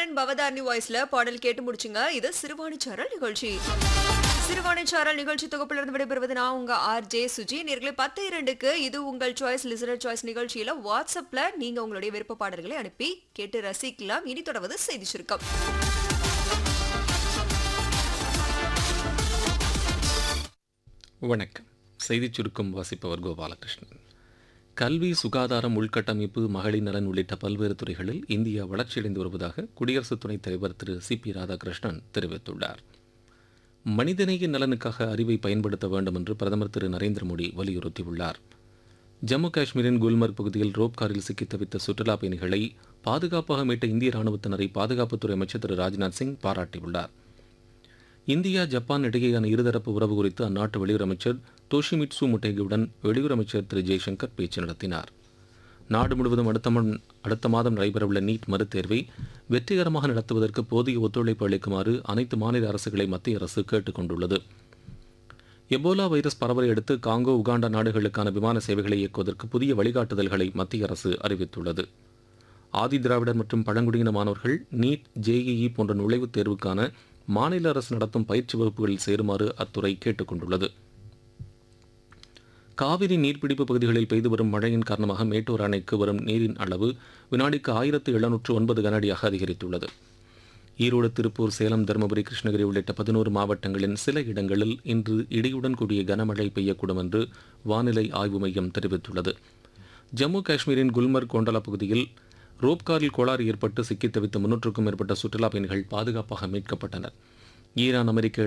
and Bhavadharani வாய்ஸ்ல பாடல் கேட்டு முடிச்சுங்க இது சிறுவாணிச்சாரல் நிகழ்ச்சி சிறுவாணிச்சாரல் நிகழ்ச்சி தொகுப்பிலிருந்து விடைபெறுவது நான் உங்க ஆர் ஜே சுஜி நேர்களை பத்து இரண்டுக்கு இது உங்கள் சாய்ஸ் லிசனர் சாய்ஸ் நிகழ்ச்சியில வாட்ஸ்அப்ல நீங்க உங்களுடைய விருப்ப பாடல்களை அனுப்பி கேட்டு ரசிக்கலாம் இனி தொடர்வது செய்தி சுருக்கம் வணக்கம் செய்திச் சுருக்கம் வாசிப்பவர் கோபாலகிருஷ்ணன் கல்வி சுகாதாரம் உள்கட்டமைப்பு மகளிர் நலன் உள்ளிட்ட பல்வேறு துறைகளில் இந்தியா வளர்ச்சியடைந்து வருவதாக குடியரசு துணைத் தலைவர் திரு சி பி ராதாகிருஷ்ணன் தெரிவித்துள்ளார் மனிதநேய நலனுக்காக அறிவை பயன்படுத்த வேண்டும் என்று பிரதமர் திரு நரேந்திர மோடி வலியுறுத்தியுள்ளார் ஜம்மு காஷ்மீரின் குல்மர்க் பகுதியில் ரோப் காரில் சிக்கி தவித்த சுற்றுலா பயணிகளை பாதுகாப்பாக மீட்ட இந்திய ராணுவத்தினரை பாதுகாப்புத்துறை அமைச்சர் திரு ராஜ்நாத் சிங் பாராட்டியுள்ளார் இந்தியா ஜப்பான் இடையேயான இருதரப்பு உறவு குறித்து அந்நாட்டு வெளியுறவு அமைச்சர் தோஷிமிட்சு முட்டேகியுடன் வெளியுறவு அமைச்சர் திரு ஜெய்சங்கர் பேச்சு நடத்தினார் நாடு முழுவதும் அடுத்த ம- அடுத்த மாதம் நடைபெறவுள்ள நீட் மறுதேர்வை வெற்றிகரமாக நடத்துவதற்கு போதிய ஒத்துழைப்பு அளிக்குமாறு அனைத்து மாநில அரசுகளை மத்திய அரசு கேட்டுக் கொண்டுள்ளது எபோலா வைரஸ் பரவலை அடுத்து காங்கோ உகாண்டா நாடுகளுக்கான விமான சேவைகளை இயக்குவதற்கு புதிய வழிகாட்டுதல்களை மத்திய அரசு அறிவித்துள்ளது ஆதி திராவிடர் மற்றும் பழங்குடியின மாணவர்கள் நீட் ஜேஇஇ போன்ற நுழைவுத் தேர்வுக்கான மாநில அரசு நடத்தும் பயிற்சி வகுப்புகளில் சேருமாறு அத்துறை கேட்டுக் கொண்டுள்ளது காவிரி நீர்பிடிப்பு பகுதிகளில் பெய்து வரும் மழையின் காரணமாக மேட்டூர் அணைக்கு வரும் நீரின் அளவு வினாடிக்கு ஆயிரத்து எழுநூற்று ஒன்பது கனஅடியாக அதிகரித்துள்ளது ஈரோடு திருப்பூர் சேலம் தருமபுரி கிருஷ்ணகிரி உள்ளிட்ட பதினோரு மாவட்டங்களின் சில இடங்களில் இன்று இடியுடன் கூடிய கனமழை பெய்யக்கூடும் என்று வானிலை ஆய்வு மையம் தெரிவித்துள்ளது ஜம்மு காஷ்மீரின் குல்மர்க் கோண்டலா பகுதியில் ரோப்காரில் கோளாறு ஏற்பட்டு சிக்கித் தவித்த முன்னூற்றுக்கும் மேற்பட்ட சுற்றுலா பயணிகள் பாதுகாப்பாக மீட்கப்பட்டனர் ஈரான் அமெரிக்க